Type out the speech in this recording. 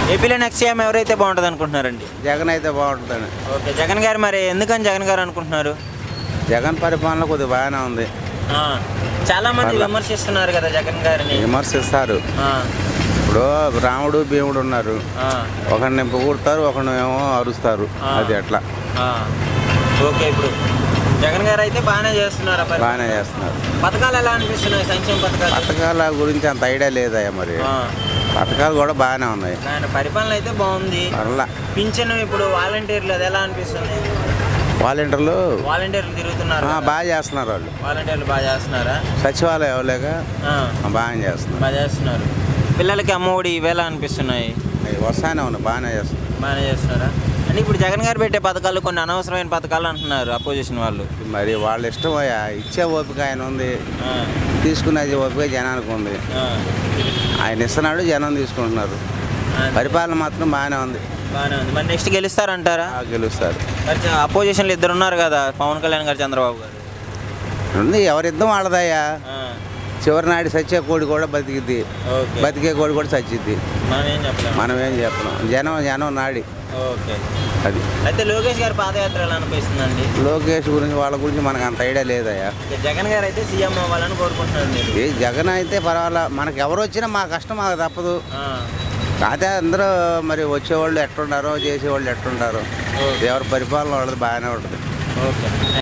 ఏపీలో next CM ఎవరైతే బాగుంటుంది అనుకుంటున్నారండి జగన్ అయితే బాగుంటుందని ఓకే జగన్ గారు మరి ఎందుకని జగన్ గారు అనుకుంటున్నారు జగన్ పరిపాలన కొద్దిగా బాగానే ఉంది ఆ, చాలా మంది పర్లా. విమర్శిస్తున్నారు కదా జగన్ గారిని విమర్శిస్తారు ఆ, ఇప్పుడు రాముడు భీముడు ఉన్నారు ఆ, ఒకరిని పొగుడతారు ఒకరిని ఏమో అరుస్తారు ఆ. అది అట్లా ఆ. ఓకే ఇప్పుడు జగన్ గారు అయితే బాగానే చేస్తున్నారు ఆ పరి- బాగానే చేస్తున్నారు పథకాలు ఎలా అనిపిస్తున్నాయి సంక్షేమ పథకాలు పథకాల గురించి అంత ఐడియా లేదయ్యా మరి ఆ, పథకాలు కూడా బాగానే ఉన్నాయి ఆయన పరిపాలన అయితే బాగుంది పర్లా పింఛను ఇప్పుడు వాలంటీర్లు అది ఎలా అనిపిస్తుంది వాలంటీర్లు వాలంటీర్లు తిరుగుతున్నారు ఆ, కదా. బాగా చేస్తున్నారు వాళ్ళు వాలంటీర్లు బాగా చేస్తున్నారా సచివాలయం అవ్వలేక ఆ, ఆ, బాగానే చేస్తున్నారు బాగా చేస్తున్నారు పిల్లలకి అమ్మఒడి ఇవేలా అనిపిస్తున్నాయి అవి వస్తానే ఉన్నాయి బాగానే చేస్తున్నారు బాగానే చేస్తున్నారా అంటే ఇప్పుడు జగన్ గారు పెట్టే పథకాలు కొన్ని అనవసరమైన పథకాలు అంటున్నారు అపోజిషన్ వాళ్ళు మరి వాళ్ళ ఇష్టం అయ్యా ఇచ్చే ఓపిక ఆయన ఉంది ఆ, తీసుకునేది ఓపిక జనానికి ఉంది ఆ, ఆయన ఇస్తున్నాడు జనం తీసుకుంటున్నారు ఆ, పరిపాలన మాత్రం బాగానే ఉంది బాగానే ఉంది మరి నెక్స్ట్ గెలుస్తారంటారా ఆ, గెలుస్తారు మరి చ- అపోజిషన్లు ఇద్దరు ఉన్నారు కదా పవన్ కళ్యాణ్ గారు చంద్రబాబు గారు ఉంది ఎవరిద్దం వాళ్ళదయ్యా ఆ, చివరి నాడు సచ్చే కోడి కూడా బతికిద్ది ఓకే బతికే కోడి కూడా చచ్చిద్ది మనం ఏం చెప్పలేము మనం ఏం చెప్పలేం జనం జనం నాడి ఓకే అది అయితే లోకేష్ గారి పాదయాత్ర ఎలా అనిపిస్తుందండి లోకేష్ గురించి వాళ్ళ గురించి మనకు అంత ఐడియా లేదయ్యా ఇక జగన్ గారు అయితే సీఎం అవ్వాలని కోరుకుంటున్నారు మీరు ఏ జగన్ అయితే పర్వాలా మనకు ఎవరు వచ్చినా మా కష్టం మాకు తప్పదు ఆ, కాకపోతే అందరూ మరి వచ్చేవాళ్ళు ఎట్టుండారో చేసేవాళ్ళు ఎట్టుండారో ఎవరి పరిపాలన వాళ్ళది బాగానే ఉంటుంది ఓకే